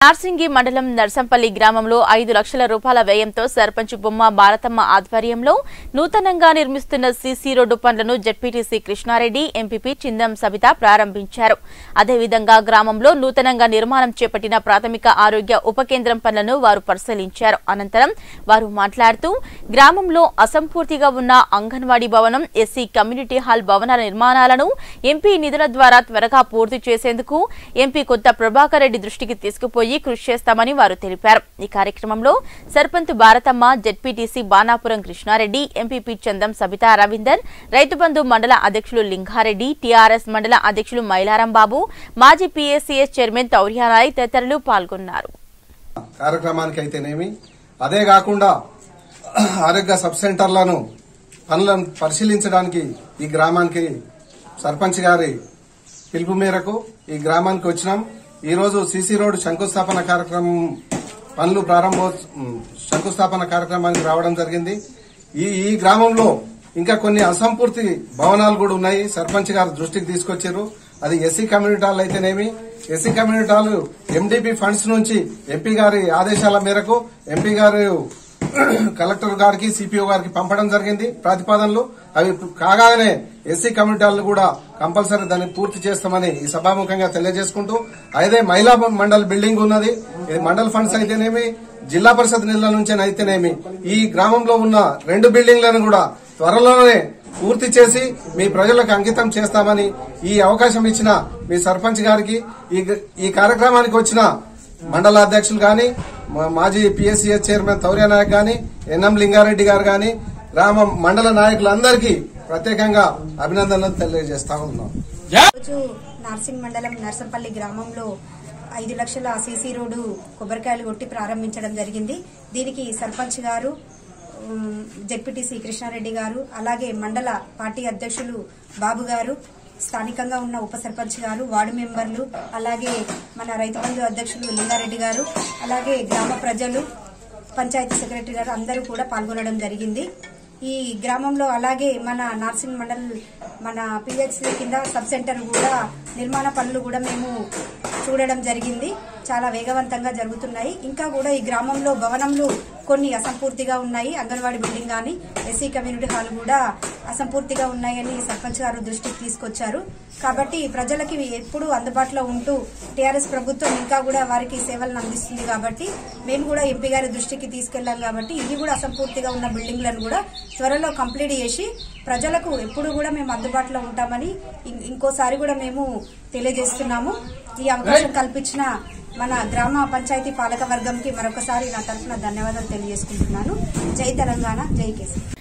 నార్సింగి మండలం నర్సంపల్లి గ్రామంలో ఐదు లక్షల రూపాయల వ్యయంతో సర్పంచ్ బొమ్మ భారతమ్మ ఆధ్వర్యంలో నూతనంగా నిర్మిస్తున్న సీసీ రోడ్డు పనులను జడ్పీటీసీ కృష్ణారెడ్డి ఎంపీపీ చిందం సబిత ప్రారంభించారు అదేవిధంగా గ్రామంలో నూతనంగా నిర్మాణం చేపట్టిన ప్రాథమిక ఆరోగ్య ఉప కేంద్రం పనులను వారు పరిశీలించారు అనంతరం వారు మాట్లాడుతూ గ్రామంలో అసంపూర్తిగా ఉన్న అంగన్వాడీ భవనం ఎస్సీ కమ్యూనిటీ హాల్ భవనాల నిర్మాణాలను ఎంపీ నిధుల ద్వారా త్వరగా పూర్తి చేసేందుకు ఎంపీ కొత్త ప్రభాకర్ రెడ్డి దృష్టికి తీసుకుపోయి కృషి చేస్తామని వారు తెలిపారు ఈ కార్యక్రమంలో సర్పంచ్ భారతమ్మ జెడ్పీటీసీ బాణాపురం కృష్ణారెడ్డి ఎంపీపీ చందం సబితా రవీందర్ రైతు బంధు మండల అధ్యక్షులు లింగారెడ్డి టీఆర్ఎస్ మండల అధ్యక్షులు మైలారం బాబు మాజీ పీఎస్సీఎస్ చైర్మన్ తౌర్యా నాయక్ తదితరులు పాల్గొన్నారు కార్యక్రమానికి అయితేనేమి అదే కాకుండా ఆరోగ్య సబ్ సెంటర్లను పనులను పరిశీలించడానికి ఈ గ్రామానికి సర్పంచ్ గారి పిలుపు మేరకు ఈ గ్రామానికి వచ్చినాం ఈ రోజు సీసీ రోడ్ శంకుస్థాపన కార్యక్రమం పనులు ప్రారంభో శంకుస్థాపన కార్యక్రమానికి రావడం జరిగింది ఈ ఈ గ్రామంలో ఇంకా కొన్ని అసంపూర్తి భవనాలు కూడా ఉన్నాయి సర్పంచ్ గారు దృష్టికి తీసుకొచ్చారు అది ఎస్సీ కమ్యూనిటీ హాల్ అయితేనేమి SC community hall MDP funds నుంచి ఎంపీ గారి ఆదేశాల మేరకు ఎంపీ గారు కలెక్టర్ గారికి సిపిఓ గారికి పంపడం జరిగింది ప్రతిపాదనలు అవి కాగానే ఎస్సీ కమ్యూనిటీ హాల్ కూడా కంపల్సరీ దాన్ని పూర్తి చేస్తామని ఈ సభాముఖంగా తెలియజేసుకుంటూ అదే మహిళా మండల్ బిల్డింగ్ ఉన్నది ఇది మండల్ ఫండ్స్ అయితేనేమి జిల్లా పరిషత్ నిధుల నుంచి అయితేనేమి ఈ గ్రామంలో ఉన్న రెండు బిల్డింగ్లను కూడా త్వరలోనే పూర్తి చేసి మీ ప్రజలకు అంకితం చేస్తామని ఈ అవకాశం ఇచ్చిన మీ సర్పంచ్ గారికి ఈ ఈ కార్యక్రమానికి వచ్చిన మండల అధ్యక్షులు గాని మా- మాజీ పిఎస్సిఎస్ చైర్మన్ తౌర్య నాయక్ గాని ఎన్ఎం లింగారెడ్డి గారు గాని గ్రామ మండల నాయకులందరికీ ప్రత్యేకంగా అభినందనలు తెలియజేస్తా ఉన్నాం రోజు నార్సింగ్ మండలం నర్సంపల్లి గ్రామంలో ఐదు లక్షల సీసీ రోడ్డు కొబ్బరికాయలు కొట్టి ప్రారంభించడం జరిగింది దీనికి సర్పంచ్ గారు ఉమ్, జెడ్పీటీసీ కృష్ణారెడ్డి గారు అలాగే మండల పార్టీ అధ్యక్షులు బాబు గారు స్థానికంగా ఉన్న ఉప సర్పంచ్ గారు వార్డు మెంబర్లు అలాగే మన రైతు బంధు అధ్యక్షులు లింగారెడ్డి గారు అలాగే గ్రామ ప్రజలు పంచాయతీ సెక్రటరీ గారు అందరూ కూడా పాల్గొనడం జరిగింది ఈ గ్రామంలో అలాగే మన నార్సింగ్ మండల్ మన పిహెచ్సి కింద సబ్ సెంటర్ కూడా నిర్మాణ పనులు కూడా మేము చూడడం జరిగింది చాలా వేగవంతంగా జరుగుతున్నాయి ఇంకా కూడా ఈ గ్రామంలో భవనంలు కొన్ని అసంపూర్తిగా ఉన్నాయి అంగన్వాడీ బిల్డింగ్ కానీ ఎస్సీ కమ్యూనిటీ హాల్ కూడా అసంపూర్తిగా ఉన్నాయని సర్పంచ్ గారు దృష్టికి తీసుకొచ్చారు కాబట్టి ప్రజలకి ఎప్పుడూ అందుబాటులో ఉంటూ టీఆర్ఎస్ ప్రభుత్వం ఇంకా కూడా వారికి సేవలను అందిస్తుంది కాబట్టి మేము కూడా ఎంపీ గారి దృష్టికి తీసుకెళ్లాం కాబట్టి ఇవి కూడా అసంపూర్తిగా ఉన్న బిల్డింగ్లను కూడా త్వరలో కంప్లీట్ చేసి ప్రజలకు ఎప్పుడు కూడా మేము అందుబాటులో ఉంటామని ఇం- ఇంకోసారి కూడా మేము తెలియజేస్తున్నాము ఈ అవకాశం కల్పించిన మన గ్రామ పంచాయతీ పాలక వర్గంకి మరొకసారి నా తరఫున ధన్యవాదాలు తెలియజేసుకుంటున్నాను జై తెలంగాణ జై కేసీ